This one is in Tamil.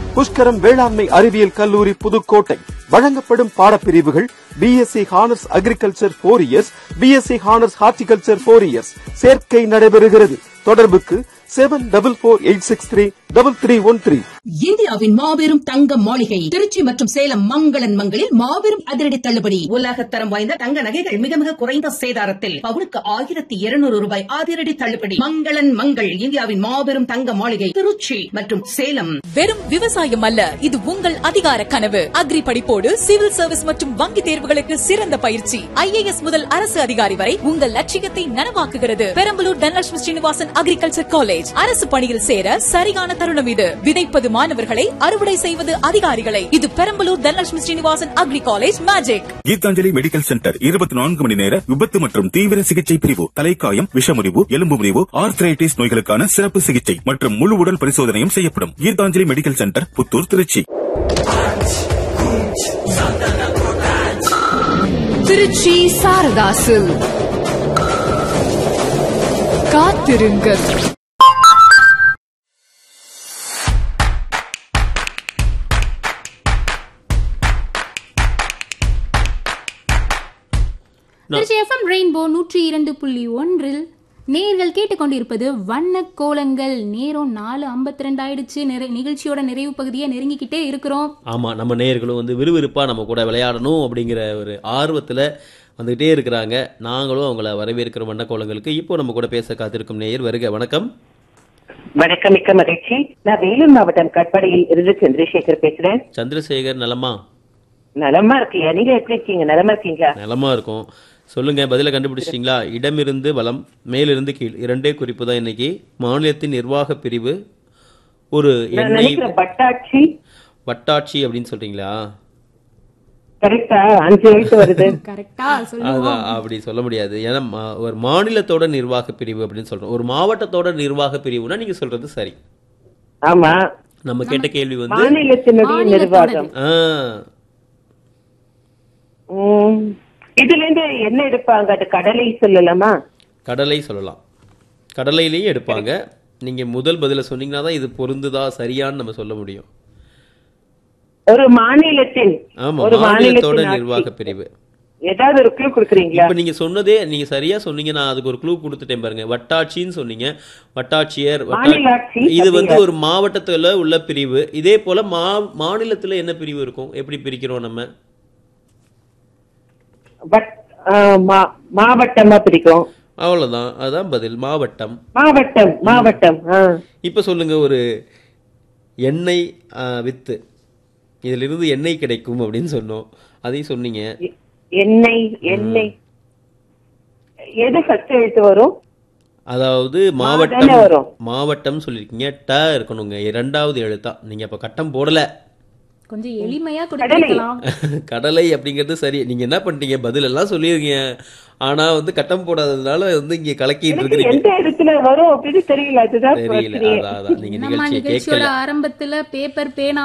புஷ்கரம் வேளாண்மை அறிவியல் கல்லூரி புதுக்கோட்டை வழங்கப்படும் பாடப்பிரிவுகள் BSc honours agriculture four years BSc honours horticulture four years சேர்க்கை நடைபெறுகிறது தொடர்புக்கு seven double four eight six three double three one three இந்தியாவின் மாபெரும் தங்க மாளிகை திருச்சி மற்றும் சேலம் மங்களன் மங்களில் மாபெரும் அதிரடி தள்ளுபடி உலகத்தரம் வாய்ந்த தங்க நகைகள் மிக மிக குறைந்த சேதாரத்தில் பவுனுக்கு ஆயிரத்தி இருநூறு ரூபாய் அதிரடி தள்ளுபடி மங்களன் மங்கள் இந்தியாவின் மாபெரும் தங்க மாளிகை திருச்சி மற்றும் சேலம் வெறும் விவசாயம் அல்ல இது உங்கள் அதிகார கனவு அக்ரி படிப்போடு சிவில் சர்வீஸ் மற்றும் வங்கி தேர்வுகளுக்கு சிறந்த பயிற்சி ஐஏஎஸ் முதல் அரசு அதிகாரி வரை உங்கள் லட்சியத்தை நனவாக்குகிறது பெரம்பலூர் தனலட்சுமி ஸ்ரீனிவாசன் அக்ரிகல்ச்சர் காலேஜ் அரசு பணியில் சேர சரியான தருணம் இது விதைப்பது மாணவர்களை அறுவடை செய்வது அதிகாரிகளை இது Perambalur Dhanalakshmi Srinivasan agri college magic Geethanjali medical centre இருபத்தி நான்கு மணி நேர விபத்து மற்றும் தீவிர சிகிச்சை பிரிவு தலைக்காயம் விஷமுறிவு எலும்பு முறிவு ஆர்த்ரைட்டிஸ் நோய்களுக்கான சிறப்பு சிகிச்சை மற்றும் முழு உடல் பரிசோதனையும் செய்யப்படும் கீதாஞ்சலி மெடிக்கல் சென்டர் புத்தூர் திருச்சி திருச்சி சாரதாசு காத்திருங்கள் திருச்சி எஃப்எம் ரெயின்போ நூற்றி இரண்டு புள்ளி ஒன்றில் நேர்கள் கேட்டுக்கொண்டிருப்பது வண்ண கோலங்கள் நேரம் நாலு ஐம்பத்தி ரெண்டு ஆயிடுச்சு நிறை நிகழ்ச்சியோட நிறைவு பகுதியை நெருங்கிக்கிட்டே இருக்கிறோம் ஆமாம் நம்ம நேயர்களும் வந்து விறுவிறுப்பாக நம்ம கூட விளையாடணும் அப்படிங்கிற ஒரு ஆர்வத்தில் வந்துகிட்டே இருக்கிறாங்க நாங்களும் அவங்கள வரவேற்கிறோம் வண்ணக்கோலங்களுக்கு இப்போ நம்ம கூட பேச காத்திருக்கும் நேயர் வருக வணக்கம் வணக்கம் மிக்க மகிழ்ச்சி நான் வேலூர் மாவட்டம் கட்பாடியில் இருந்து சந்திரசேகர் பேசுறேன் சந்திரசேகர் நலமா நலமா இருக்கீங்க நீங்க எப்படி இருக்கீங்க நலமா இருக்கீங்களா நலமா இருக்கும் சொல்லுங்க பதில கண்டுபிடிச்சிட்டிங்களா இடமிருந்து வலம் மேலிருந்து கீழ் இரண்டே குறிப்பு தான் இன்னைக்கு மாநிலத்தின் நிர்வாக பிரிவு ஒரு நான் எண்ணெய் நினைக்கிறேன் பட்டாட்சி வட்டாட்சி அப்படின்னு சொல்றீங்களா கரெக்டா அஞ்சு எழுத்து வருது கரெக்டா சொல்லுவோம் அதான் அப்படி சொல்ல முடியாது ஏன்னா மா- ஒரு மாநிலத்தோட நிர்வாக பிரிவு அப்படின்னு சொல்றோம் ஒரு மாவட்டத்தோட நிர்வாக பிரிவுனா நீங்க சொல்றது சரி ஆமா நம்ம கேட்ட கேள்வி வந்து மாநிலத்தினுடைய மாநிலத்தோட நிர்வாகம் ஆ, உம், இதுல இருந்து என்ன எடுப்பாங்க அது கடலை சொல்லலாமா கடலை சொல்லலாம் கடலையிலேயே எடுப்பாங்க நீங்க முதல் பதில சொன்னீங்கன்னா தான் இது பொருந்துதா சரியான்னு நம்ம சொல்ல முடியும் ஒரு மாநிலத்தின் ஆமா ஒரு மாநிலத்தோட மாநிலத்தின் நிர்வாக ஆட்சி. பிரிவு ஏதாவது ஒரு clue கொடுக்குறீங்களா இப்ப நீங்க சொன்னதே நீங்க சரியா சொன்னீங்க நான் அதுக்கு ஒரு க்ளூ கொடுத்துட்டேன் பாருங்க வட்டாட்சின்னு சொன்னீங்க வட்டாட்சியர் வட்டா- மாநிலாட்சி இது வந்து அப்படிங்கிற- ஒரு மாவட்டத்துல உள்ள பிரிவு இதே போல மா மாநிலத்துல என்ன பிரிவு இருக்கும் எப்படி பிரிக்கிறோம் நம்ம பட் ஆ, மா- மாவட்டமா பிடிக்கும் அவ்வளவுதான் அதான் பதில் மாவட்டம் மாவட்டம் மாவட்டம் ஆ. இப்ப சொல்லுங்க ஒரு எண்ணெய் ஆ, வித்து இதிலிருந்து எண்ணெய் கிடைக்கும் அப்படின்னு சொன்னோம் அதையும் சொன்னீங்க எ- எண்ணெய் எண்ணெய் எது ஃபர்ஸ்ட் எழுத்து வரும் அதாவது தானே மாவட்டம் வரும். மாவட்டம் சொல்லிருக்கீங்க ட இருக்கணுங்க இரண்டாவது எழுத்தா நீங்க அப்ப கட்டம் போடல கொஞ்சம் எளிமையா கடலை. கொடுக்கலாம் கடலை அப்படிங்கிறது சரி நீங்க என்ன பண்ணிட்டீங்க பதில் எல்லாம் சொல்லிருக்கீங்க ஆனா வந்து கட்டம் போடாததுனால வந்து இங்க கலக்கிட்டு எனக்கு இருக்கிறீங்க எந்த இடத்துல வரும் அப்படின்னு தெரியல அதுதான் தெரியல பிரச்சனையே அதான் அதான் நீங்க நம்ம நிகழ்ச்சியை நிகழ்ச்சியோட கேட்கல ஆரம்பத்துல பேப்பர் பேனா